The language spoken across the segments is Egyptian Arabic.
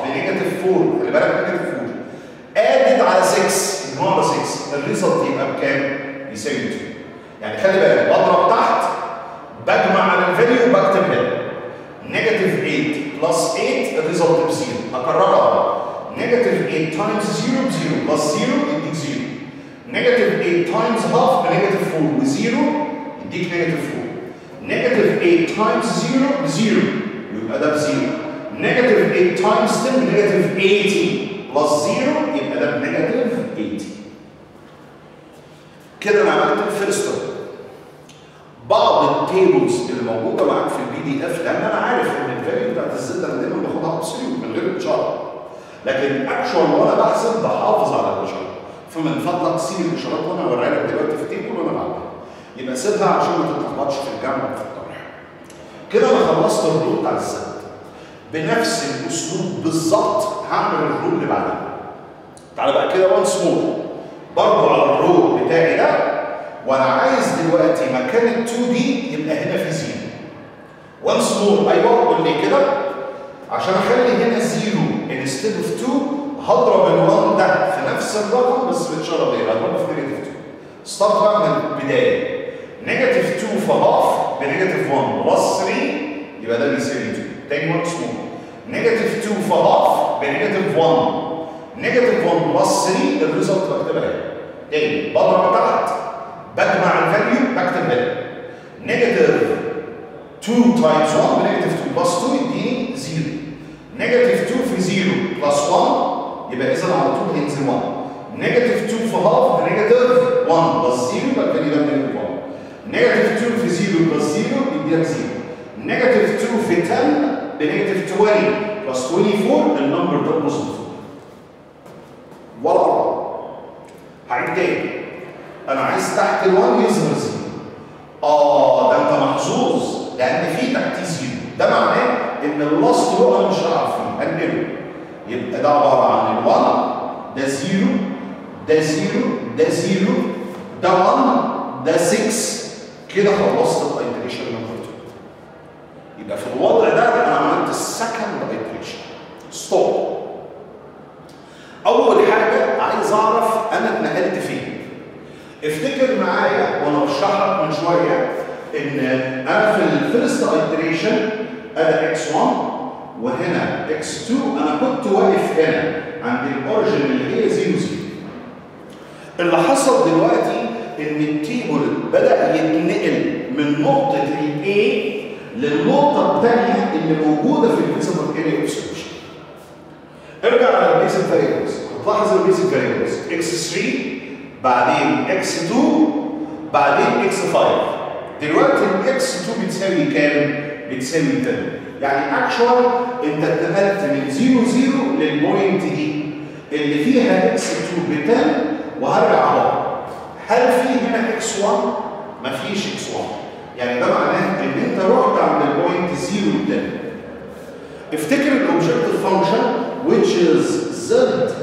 بنيجاتيف 4 خلي بالك نيجاتيف 4 ادد على 6 مجموع على 6 الريزلت يبقى بكام؟ يساوي 2 يعني خلي بالك بضرب تحت بجمع على الفاليو بكتب هنا نيجاتيف 8 بلس 8 الريزلت بزيرو هكررها نيجاتيف 8 تايمز 0 بزيرو بلس 0 يديك 0 نيجاتيف 8 تايمز هاف بنيجاتيف 4 وزيرو يديك نيجاتيف 4 نيجاتيف 8 تايمز 0 بزيرو يبقى ده بزيرو نيجاتيف 8 تايمز 10 بنيجاتيف 80 بلس 0 يبقى ده بنيجاتيف 80 كده انا عملت الفيرست بعض التيبلز اللي موجوده معاك في البي دي اف لان انا عارف ان الفاليو بتاعت الزد انا دايما باخدها ابسوليوت من غير الاشاره لكن اكشوال وانا بحسب بحافظ على الاشاره فمن فضلك سيب الاشارات وانا هوريها لك دلوقتي في تيبل وانا بعملها يبقى سيبها عشان ما تتلخبطش في الجمع وفي الطرح كده انا خلصت الرول بتاع الزد بنفس الاسلوب بالظبط هعمل الرول اللي بعدها تعالى بقى كده وانس مور برضه على الرول بتاعي ده وانا عايز دلوقتي مكان ال 2 دي يبقى هنا في زيرو وانس مور ايوه قول لي كده عشان اخلي هنا زيرو انستيد اوف 2 هضرب ال1 ده في نفس الرقم بس بتشاره غير هضربه في نيجاتيف 2 ستارت بقى من البدايه نيجاتيف 2 في هاف بنيجاتيف 1 بلس 3 يبقى ده بيساوي 2 تاني وانس مور نيجاتيف 2 في هاف بنيجاتيف 1 نيجاتيف 1 بلس 3 الريزلت بكتبها هنا تاني بضرب تحت بجمع الفاليو بكتب هنا نيجاتيف 2 تايمز 1 بنيجاتيف 2 بلس 2 يديني 0 نيجاتيف 2 في 0 بلس 1 يبقى اذا على طول هينزل 1 نيجاتيف 2 في هاف بنيجاتيف 1 بلس 0 يبقى الفاليو ده بنيجاتيف 1 نيجاتيف 2 في 0 بلس 0 يديلك 0 نيجاتيف 2 في 10 بنيجاتيف 20 بلس 24 النمبر ده بوزيتيف ولا أربعة هعيد تاني أنا عايز تحت ال1 يظهر زيرو آه ده أنت محظوظ لأن في تحتيه زيرو ده معناه إن اللاست رو أنا مش هلعب فيه هنقله يبقى ده عبارة عن ال1 ده زيرو ده زيرو ده زيرو ده 1 ده 6 كده خلصت الايتريشن نمبر 2 يبقى في الوضع ده انا عملت السكند ايتريشن ستوب اول حاجه عايز اعرف انا اتنقلت فين افتكر معايا وانا بشرح لك من شويه ان انا في الفيرست ايتريشن انا اكس 1 وهنا اكس 2 انا كنت واقف هنا عند الاوريجن اللي هي 0 0 اللي حصل دلوقتي ان التيبل بدا يتنقل من نقطه الاي للنقطه الثانيه اللي موجوده في الفيزيبل اريا اوف سوليوشن ارجع على البيسك فاريبلز هتلاحظ البيسك فاريبلز اكس 3 بعدين اكس 2 بعدين اكس 5 دلوقتي الاكس 2 بتساوي كام؟ بتساوي 10 يعني اكشوال انت اتنقلت من 0 0 للبوينت دي اللي فيها اكس 2 ب 10 وهرجع اهو هل في هنا اكس 1 مفيش اكس 1 يعني ده معناه ان انت رحت عند البوينت 0 ده افتكر الاوبجكتيف فانكشن which is z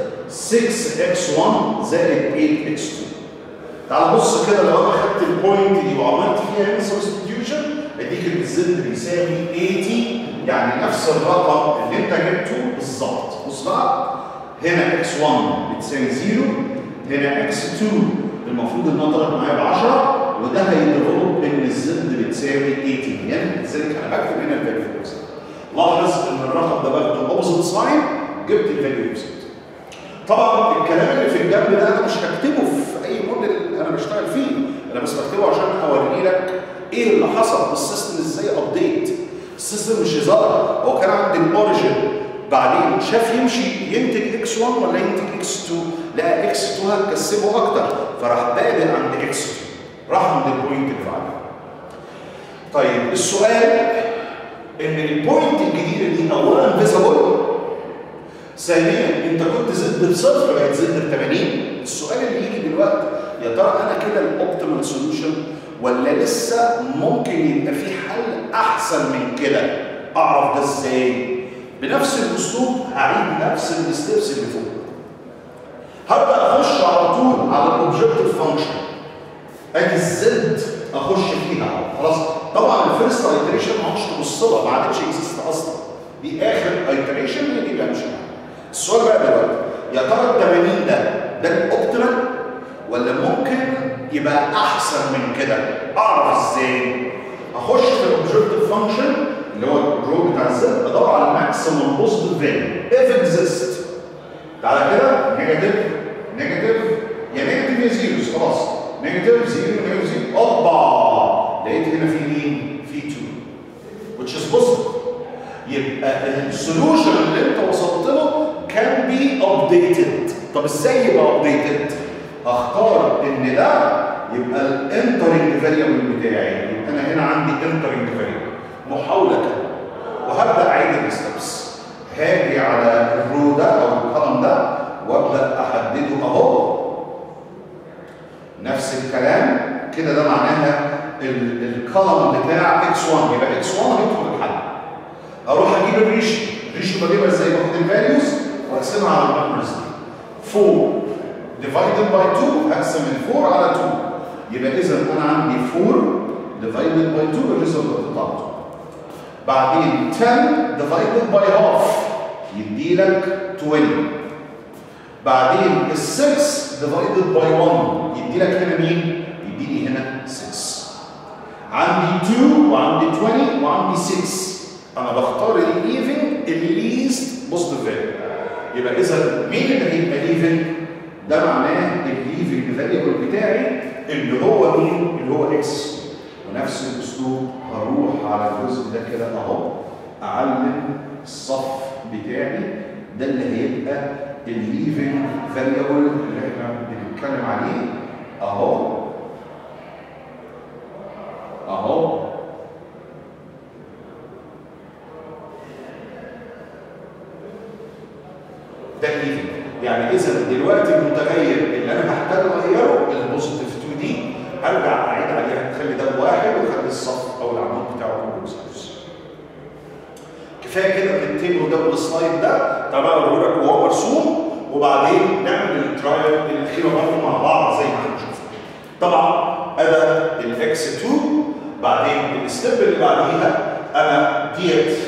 6x1 زائد 8x2 تعال بص كده لو انا خدت البوينت دي وعملت فيها هنا سبستيوشن اديك الزد بيساوي 80 يعني نفس الرقم اللي انت جبته بالظبط بص بقى هنا x1 بتساوي 0 هنا x2 المفروض انها طلعت معايا ب 10 وده هيديفلوب ان الزد بتساوي 80 يعني لذلك انا بكتب هنا الفاليو لاحظ ان الرقم ده باخده اوبوزيت ساين جبت الفاليو اوبوزيت طبعا الكلام اللي في الجنب ده انا مش هكتبه في اي موديل انا بشتغل فيه انا بس بكتبه عشان اوري لك ايه اللي حصل بالسيستم ازاي ابديت السيستم مش هزار هو كان عند الاوريجن بعدين شاف يمشي ينتج اكس 1 ولا ينتج اكس 2 لقى اكس 2 هتكسبه اكتر فراح بادئ عند اكس 2 راح عند البوينت اللي بعدها طيب السؤال ان البوينت الجديده دي اولا فيزابل ثانيا انت كنت زد بصفر بقت زد ب 80 السؤال اللي يجي دلوقتي يا ترى انا كده الاوبتيمال سوليوشن ولا لسه ممكن يبقى في حل احسن من كده اعرف ده ازاي بنفس الاسلوب هعيد نفس الستبس اللي فوق هبدا اخش على طول على الاوبجكتيف فانكشن ادي الزد اخش فيها خلاص طبعا الفيرست ايتريشن ما عادش تبص لها ما عادتش اكزيست اصلا دي اخر ايتريشن هي دي اللي همشي معاها السؤال بقى دلوقتي يا ترى ال 80 ده ده الاوبتيمال ولا ممكن يبقى احسن من كده اعرف ازاي اخش في الاوبجكتيف فانكشن اللي هو الرو بتاع الزد ادور على الماكسيمم بوزيتيف فاليو اف اكزيست تعالى كده نيجاتيف نيجاتيف يا نيجاتيف يا زيروز خلاص نيجاتيف زيرو نيجاتيف زيرو اوبا لقيت هنا في مين؟ في 2 which is positive يبقى السولوشن اللي انت وصلت له كان بي ابديتد طب ازاي يبقى ابديتد؟ هختار ان ده يبقى الانترنج فاريبل بتاعي يبقى انا هنا عندي انترنج فاريبل محاوله كده وهبدا اعيد الستبس هاجي على الرو ده او الكولم ده وابدا احدده اهو نفس الكلام كده ده معناها الكولم بتاع اكس 1 يبقى اكس 1 هيدخل الحل اروح اجيب الريشيو الريشيو بجيبها ازاي باخد الفاليوز واقسمها على النمبرز دي 4 divided by 2 هقسم ال 4 على 2 يبقى اذا انا عندي 4 divided by 2 الريزلت هتطلع 2 بعدين 10 divided by half يدي لك 20 بعدين ال 6 divided by 1 يدي لك هنا مين؟ يدي لي هنا 6 عندي 2 وعندي 20 وعندي 6 انا بختار الايفن الليست بوزيتيف فاليو يبقى اذا مين اللي هيبقى ايفن؟ ده معناه الايفن فاليبل بتاعي اللي هو مين؟ اللي هو اكس ونفس الاسلوب هروح على الجزء ده كده اهو اعلم الصف بتاعي ده اللي هيبقى الليفنج فاليبل اللي احنا بنتكلم عليه اهو اهو ده الليفنج يعني اذا دلوقتي المتغير اللي انا محتاج اغيره البوزيتيف 2 دي ارجع اعيد عليها اخلي ده بواحد واخلي الصف او العمود بتاعه كله بصفر كفايه كده من التيبل ده والسلايد ده طبعا اوريه لك وهو مرسوم وبعدين نعمل الترايل الاخيره برضه مع بعض زي ما احنا شفنا طبعا انا الاكس 2 بعدين الستيب اللي بعديها انا ديت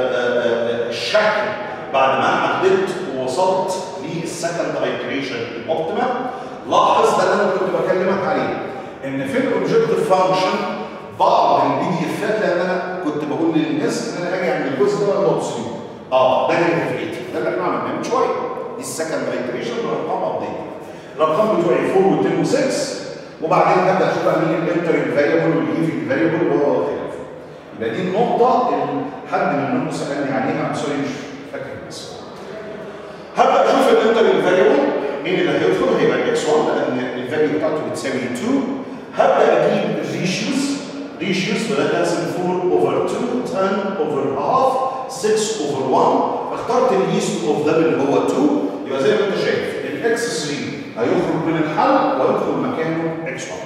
الشكل بعد ما حددت ووصلت للسكند ايتريشن الاوبتيمال لاحظ ده اللي انا كنت بكلمك عليه ان في الاوبجكتيف فانكشن بعض البي دي افات لان انا كنت بقول للناس ان انا اجي اعمل الجزء ده الاوبسيوت اه ده نيجاتيف 80 ده اللي احنا عملناه من شويه دي السكند ايتريشن الارقام ابديت الارقام بتوعي 4 و10 و6 وبعدين هبدا اشوف بقى مين الانترنج فاريبل والايفنج فاريبل وخلافه يبقى دي النقطه اللي حد منكم سالني عليها ام سوري مش فاكر الاسم هبدا اشوف الانترنج فاريبل مين اللي هيدخل هيبقى الاكس 1 لان الفاليو بتاعته بتساوي 2 هبدا اجيب الريشيوز ريشيوز بدات اقسم 4 اوفر 2 10 اوفر هاف 6 اوفر 1 اخترت الليست اوف ذم اللي هو 2 يبقى زي ما انت شايف الاكس 3 هيخرج من الحل ويدخل مكانه اكس 1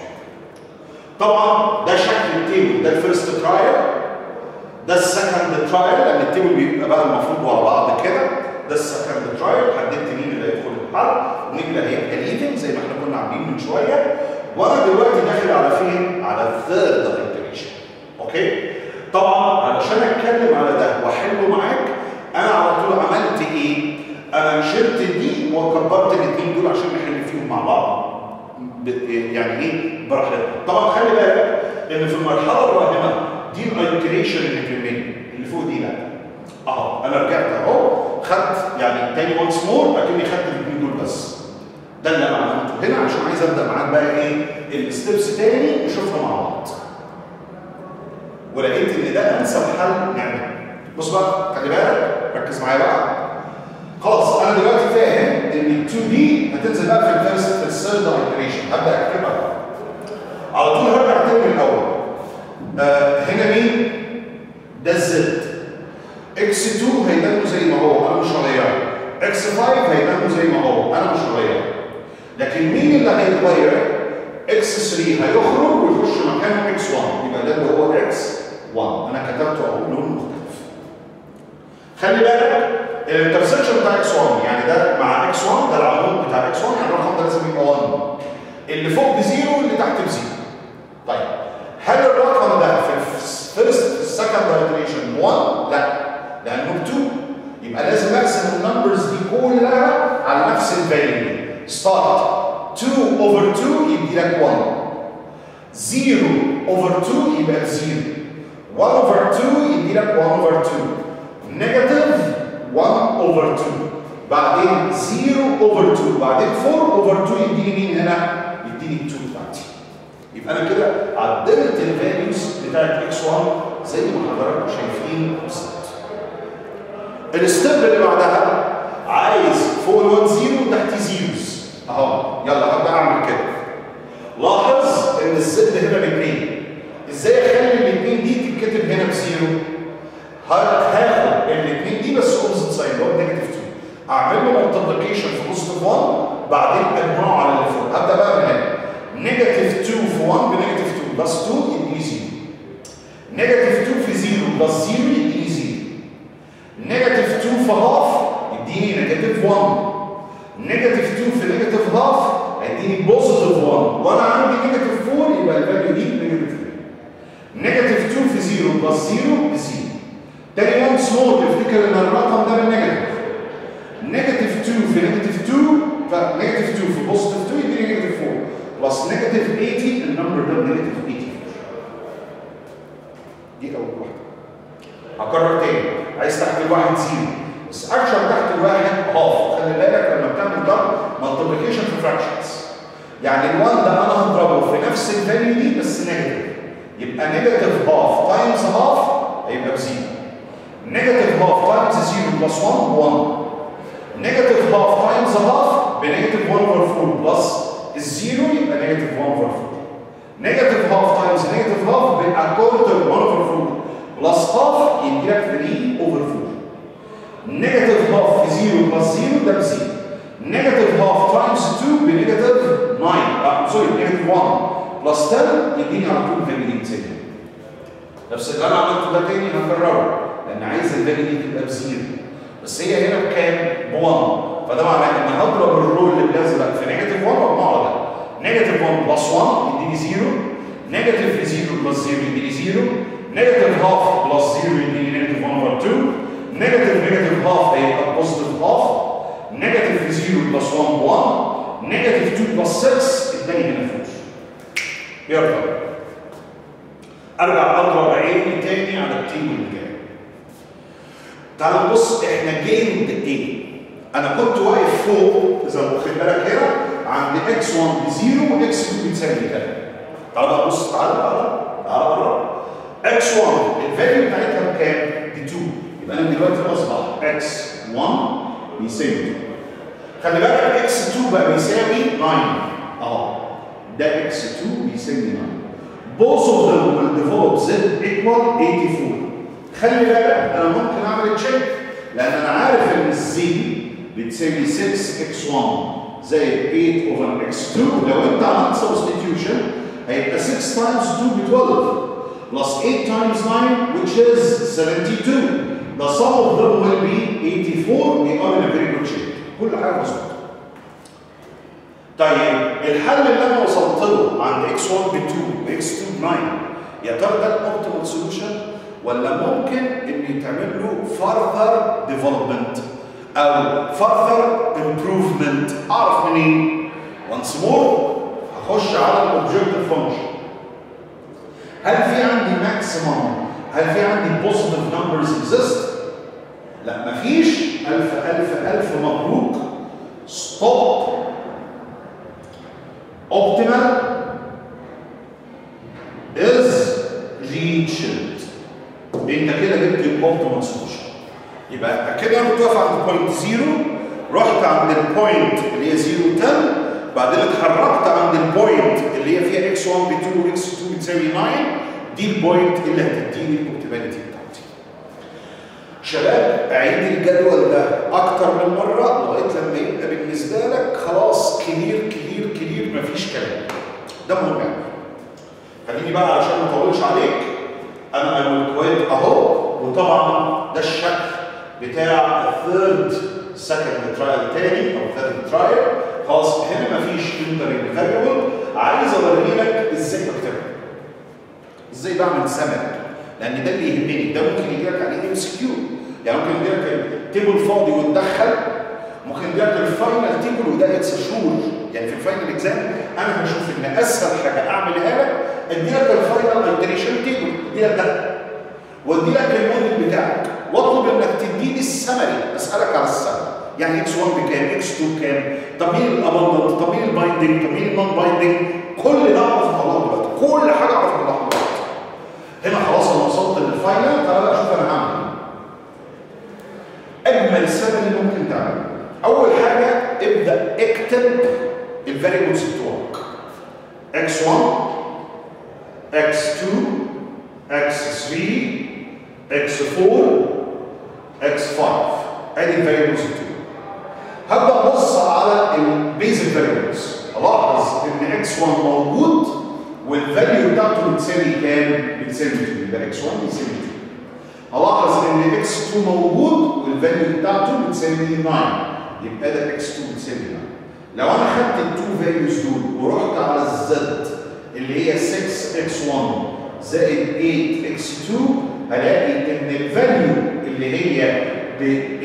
طبعا ده شكل التيبل ده الفيرست ترايل ده السكند ترايل لان التيبل بيبقى بقى المفروض ورا بعض كده ده السكند ترايل حددت مين اللي هيدخل الحل ونجد هيبقى ليفنج زي ما احنا كنا عاملين من شويه وانا دلوقتي داخل على فين؟ على الثيرد ايتريشن اوكي؟ طبعا علشان اتكلم على ده واحله معاك انا على طول عملت ايه؟ انا شلت دي وكبرت الاثنين دول عشان نحل فيهم مع بعض يعني ايه براحتنا طبعا خلي بالك ان في المرحله الراهنه دي الايتريشن اللي تهمني اللي فوق دي لا اهو انا رجعت اهو خدت يعني تاني وانس مور اكني خدت الاثنين دول بس ده اللي انا عملته هنا عشان عايز ابدا معاك بقى ايه الستبس تاني نشوفها مع بعض ولقيت ان ده انسب حل نعمله بص بقى خلي بالك ركز معايا بقى خلاص انا دلوقتي فاهم ان ال 2 دي هتنزل بقى في الفيرست في الثيرد ايتريشن هبدا اكتبها بقى على طول هرجع اكتب من الاول آه هنا مين؟ ده الزد اكس 2 هيدانه زي ما هو انا مش هغيره اكس 5 هيدانه زي ما هو انا مش هغيره لكن مين اللي هيتغير؟ اكس 3 هيخرج ويخش مكانه اكس 1 يبقى ده اللي هو اكس 1 انا كتبته اهو بلون مختلف خلي بالك الانترسكشن بتاع اكس 1 يعني ده مع اكس 1 ده العمود بتاع اكس 1 يعني الرقم ده لازم يبقى 1 اللي فوق بزيرو اللي تحت بزيرو طيب هل الرقم ده في الفيرست في السكند ايتريشن 1 لا لانه ب 2 يبقى لازم اقسم النمبرز دي كلها الفاليو دي ستارت 2 اوفر 2 يدي لك 1 0 اوفر 2 يبقى 0 1 اوفر 2 يدي لك 1 اوفر 2 نيجاتيف 1 اوفر 2 بعدين 0 اوفر 2 بعدين 4 اوفر 2 يديني مين هنا؟ يديني 2 بتاعتي يبقى انا كده عدلت الفاليوز بتاعت اكس 1 زي ما حضراتكم شايفين بالظبط الستيب اللي بعدها عايز فوق ال 1 0 تحت زيروز اهو يلا هبدا اعمل كده لاحظ ان الزد هنا باثنين ازاي اخلي الاثنين دي تتكتب هنا بزيرو هاخد الاثنين دي بس اوبزيت سايد اللي هو نيجاتيف 2 اعمل له مالتبليكيشن في بوزيتيف 1 بعدين اجمعه على اللي فوق هبدا بقى من هنا نيجاتيف 2 في 1 بنيجاتيف 2 بلس 2 يديني 0 نيجاتيف 2 في 0 بلس 0 يديني 0 نيجاتيف 2 في هاف يديني نيجاتيف 1 نيجاتيف 2 في نيجاتيف هاف هيديني بوزيتيف 1 وانا عندي نيجاتيف 4 يبقى الفاليو دي نيجاتيف 3 نيجاتيف 2 في 0 بلس 0 ب 0 تاني وان سمول افتكر ان الرقم ده بالنيجاتيف نيجاتيف 2 في نيجاتيف 2 فنيجاتيف 2 في بوزيتيف 2 يديني نيجاتيف 4 بلس نيجاتيف 80 النمبر ده نيجاتيف 84 دي اول واحده هكرر تاني عايز تحت الواحد زيرو بس اكشن تحت الواحد هاف خلي بالك لما بتعمل ضرب مالتيبليكيشن في فراكشنز يعني ال1 ده انا هضربه في نفس الفاليو دي بس نيجاتيف يبقى نيجاتيف هاف تايمز هاف هيبقى بزيرو نيجاتيف هاف تايمز زيرو بلس 1 ب 1 نيجاتيف هاف تايمز هاف بنيجاتيف 1 اوفر 4 بلس الزيرو يبقى نيجاتيف 1 اوفر 4 نيجاتيف هاف تايمز نيجاتيف هاف بيبقى كوارتر 1 اوفر 4 بلس هاف يدي لك 3 اوفر 4 نيجاتيف هاف في 0 بلس 0 ده بزيرو نيجاتيف هاف تايمز 2 بنيجاتيف 9 اه سوري نيجاتيف 1 بلس 10 يديني على طول فاليو دي تاني نفس اللي انا عملته ده تاني هكرره لان عايز الفاليو دي تبقى بزيرو بس هي هنا بكام؟ ب 1 فده معناه ان هضرب الرول اللي بيزرق في نيجاتيف 1 واجمعه ده نيجاتيف 1 بلس 1 يديني 0 نيجاتيف في 0 بلس 0 يديني 0 نيجاتيف هاف بلس 0 يديني نيجاتيف 1 اوفر 2 نيجاتيف نيجاتيف هاف هيبقى بوزيتيف هاف نيجاتيف في 0 بلس 1 ب 1 نيجاتيف 2 بلس 6 اداني هنا فوق يلا ارجع اضرب عيني تاني على التيبل اللي جاي تعال نبص احنا جيند ايه انا كنت واقف فوق اذا واخد بالك هنا عند اكس 1 بزيرو واكس 2 بتساوي كام تعال بقى بص تعال تعال تعال قرب اكس 1 الفاليو بتاعتها بكام؟ ب 2 يبقى انا دلوقتي اصبح اكس 1 بيساوي 2 خلي بالك اكس 2 بقى بيساوي 9 اهو ده اكس 2 بيساوي 9 both of them will develop z equal 84 خلي بالك انا ممكن اعمل تشيك لان انا عارف ان الزي بتساوي 6 اكس 1 زائد 8 اوفر اكس 2 لو انت عملت سبستيتيوشن هيبقى 6 times 2 ب 12 plus 8 times 9 which is 72 the sum of them will be 84 we are in a very good shape كل حاجه مظبوطه طيب الحل اللي انا وصلت له عند x1 ب 2 واكس 2 ب 9 يا ترى ده الاوبتيمال سوليوشن ولا ممكن ان يتعمل له further development او further improvement اعرف منين؟ once more هخش على الاوبجكتيف فانكشن هل في عندي ماكسيمم هل في عندي بوزيتيف نمبرز اكزيست لا مفيش الف الف الف مبروك ستوب اوبتيمال از ريتشد انت كده جبت الاوبتيمال سولوشن يبقى كده انا كنت واقف عند بوينت زيرو رحت عند البوينت اللي هي 0 10 بعدين اتحركت عند البوينت اللي هي فيها x1 ب 2 واكس 2 بتساوي 9 دي البوينت اللي هتديني الاوبتيماليتي بتاعتي. شباب عيد الجدول ده اكتر من مره لغايه لما يبقى بالنسبه لك خلاص كلير كلير كلير مفيش كلام. ده مهم يعني. خليني بقى علشان ما اطولش عليك انا اي كويت اهو وطبعا ده الشكل بتاع الثيرد سكند ترايل تاني او ثيرد ترايل خلاص هنا مفيش انترنت فاريبل عايز اوري لك ازاي بكتبها ازاي بعمل سمك لان ده اللي يهمني ده ممكن يجي لك عليه ام سي كيو يعني ممكن يجي لك تيبل فاضي وتدخل ممكن يجي لك الفاينل تيبل وده ده اتس شور يعني في الفاينل اكزام انا هشوف ان اسهل حاجه اعملها لك ادي لك الفاينل ايتريشن تيبل ادي لك ده وادي لك الموديل بتاعك واطلب انك تديني السمري اسالك على السمري يعني اكس 1 بكام اكس 2 كام طب مين الابندنت طب مين البايندنج طب مين النون بايندنج كل ده اعرف اطلعه دلوقتي كل حاجه اعرف اطلعها دلوقتي هنا خلاص انا وصلت للفاينل تعالى بقى اشوف انا هعمل ايه اجمل سمري ممكن تعمله اول حاجه ابدا اكتب الفاريبلز بتوعك x1 x2 x3 x4 x5 ادي الفاريبلز بتوعك هبدا ابص على البيزك فاريبلز الاحظ ان x1 موجود والفاليو بتاعته بتساوي كام؟ بتساوي 2 يبقى x1 بيساوي 2 الاحظ ان x2 موجود والفاليو بتاعته بتساوي 9 يبقى ده x2 بتساوي 9 لو انا خدت التو فاليوز دول ورحت على الزد اللي هي 6x1 زائد 8x2 هلاقي ان الفاليو اللي هي ب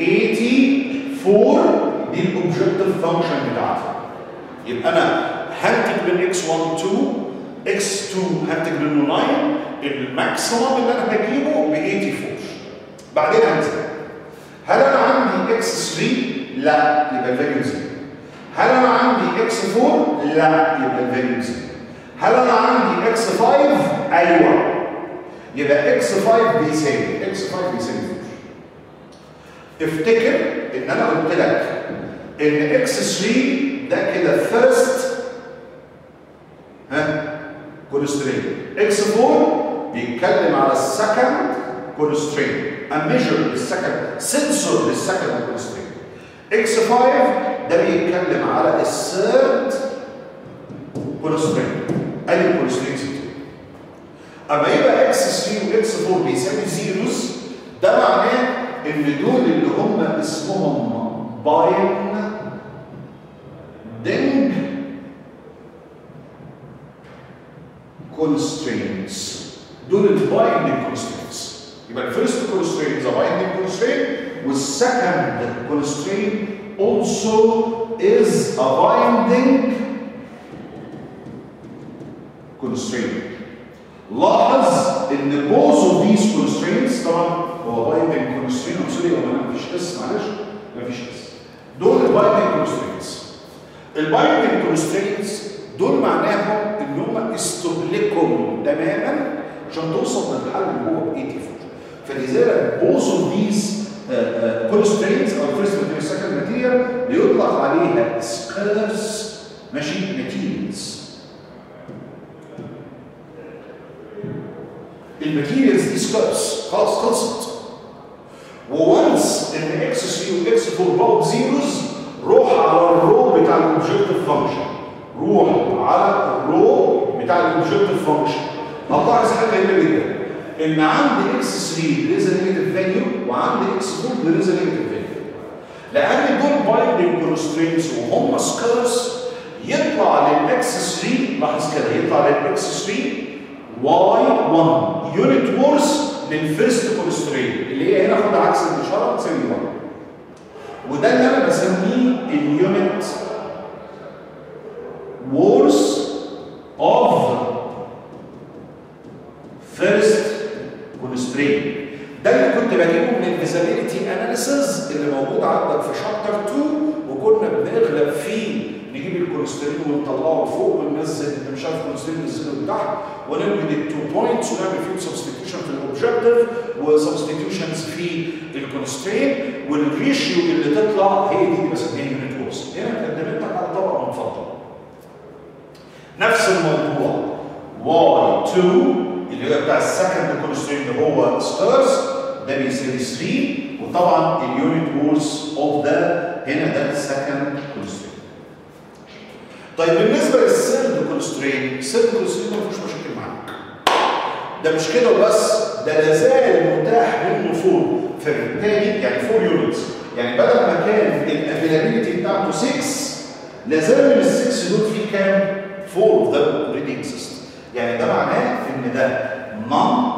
84 دي الاوبجكتيف فانكشن بتاعتي يبقى انا هنتج من x1 2 x2 هنتج منه 9 الماكسيمم اللي انا هجيبه ب 84 بعدين هنزل هل انا عندي x3 لا يبقى الفاليو زيرو هل انا عندي x4 لا يبقى الفاليو زيرو هل انا عندي x5 ايوه يبقى x5 بيساوي x5 بيساوي 4 افتكر ان انا قلت لك ان x3 ده كده فيرست ها كونسترين x4 بيتكلم على السكند كونسترين اميجر للسكند سنسور للسكند كونسترين x5 ده بيتكلم على الثيرد كونسترين ادي الكونسترينز اما يبقى x3 وx4 بيساوي زيروز ده معناه ان دول اللي هم اسمهم باين دينج constraints دول البايندنج constraints يبقى الفيرست constraint is a binding constraint والسكند constraint also is a binding constraint لاحظ ان both of these constraints طبعا هو binding constraint I'm sorry هو ما فيش اس معلش ما فيش اس دول البايندنج constraints البايندنج constraints دول معناهم ان هم استهلكوا تماما عشان توصل للحل اللي هو ب 84 فلذلك both of these uh, uh, constraints او first material second material بيطلق عليها scarce ماشي materials الماتيريالز دي سكارس خلاص خلصت وونس ان اكس 3 واكس 4 بقوا بزيروز روح على الرو بتاع الاوبجكتيف فانكشن روح على الرو بتاع الاوبجكتيف فانكشن هتلاحظ حاجه غريبه جدا ان عندي اكس 3 there is a negative value وعندي اكس 4 there is a negative value لان دول بايندنج كونسترينتس وهم سكارس يطلع للاكس 3 لاحظ كده يطلع للاكس 3 واي 1 يونت وورث للفيرست كونسترين اللي هي هنا خد عكس الاشاره بتساوي 1 وده اللي انا بسميه اليونت وورث اوف فيرست كونسترين ده اللي كنت بجيبه من الفيزابيلتي اناليسيز اللي موجود عندك في شابتر 2 وكنا بنغلب فيه نجيب الكوليسترول ونطلعه فوق وننزل اللي مش عارف الكوليسترول ننزله لتحت ونعمل التو بوينتس ونعمل فيهم سبستيتيوشن في الاوبجكتيف وسبستيتيوشنز في الكونسترين والريشيو اللي تطلع هي دي اللي بسميها يونت وورس هنا قدمتك على طبق من فضه نفس الموضوع واي 2 اللي هو بتاع السكند كونسترين اللي هو ستارز ده بيساوي 3 وطبعا اليونت وورس اوف ده هنا ده السكند كونسترين طيب بالنسبه للسيرد كونسترين السيرد كونسترين ما فيهوش مشاكل معاك ده مش كده وبس ده لازال متاح منه فور فبالتالي يعني فور يونتس يعني بدل ما كان الافيلابيلتي بتاعته 6 لازال من ال 6 دول في كام؟ 4 اوف ذم اوريدي اكزيست يعني ده معناه ان ده non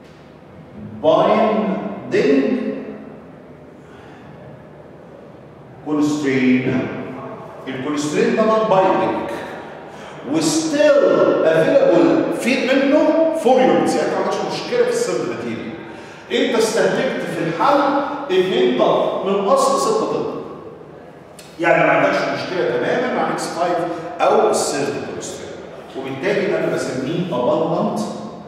binding كونسترين الكونسترين ده نون بايندنج وستيل افيلابل في منه فور يونتس يعني ما عندكش مشكله في السيرد ماتيريال انت استهلكت في الحل اثنين طن من اصل 6 طن يعني ما عندكش مشكله تماما مع اكس 5 او السيرد كونسترين وبالتالي انا بسميه abundant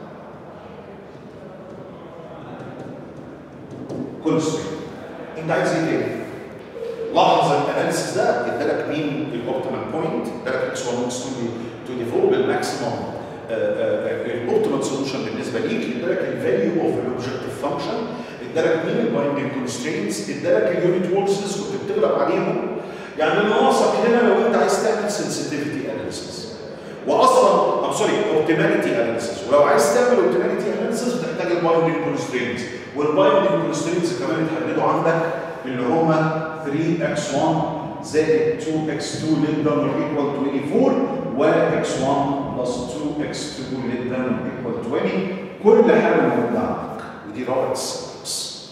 كونسترين انت عايز ايه تاني؟ لاحظ الاناليسيس ده ادالك مين الاوبتيمال بوينت ادالك اكس 1 واكس 2 تو ديفولب الماكسيموم الاوبتيمال سولوشن بالنسبه ليك ادالك الفاليو اوف الاوبجكتيف فانكشن ادالك مين البايندنج كونسترينتس ادالك اليونت وورسز كنت بتغلب عليهم يعني اللي ناقصك هنا لو انت عايز تعمل سنسيتيفيتي اناليسيس واصلا ام سوري اوبتيماليتي اناليسيس ولو عايز تعمل اوبتيماليتي اناليسيس بتحتاج البايندنج كونسترينتس والبايندنج كونسترينتس كمان اتحددوا عندك اللي هما 3x1 زائد 2x2 less than or equal to 84 و x1 plus 2x2 less than or equal to 20 كل حاجه موجوده عندك ودي رابط السيرفس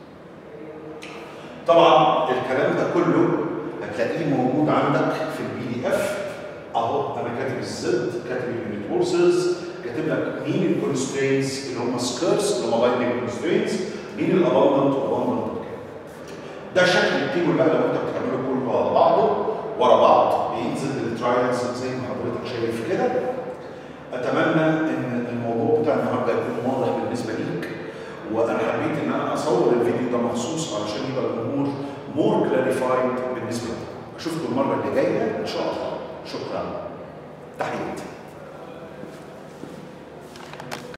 طبعا الكلام ده كله هتلاقيه موجود عندك في البي دي اف اهو انا كاتب الزد كاتب اليونت فورسز كاتب لك مين الكونسترينتس اللي هم سكيرس اللي هم بايندنج كونسترينتس مين الاباندنت واباندنت ده شكل التيبل بقى لو انت بتعمله كله على بعضه ورا بعض بينزل الترايلز زي ما حضرتك شايف كده اتمنى ان الموضوع بتاع النهارده يكون واضح بالنسبه ليك وانا حبيت ان انا اصور الفيديو ده مخصوص علشان يبقى الامور مور كلاريفايد بالنسبه لك اشوفكم المره اللي جايه ان شاء الله شكرا تحياتي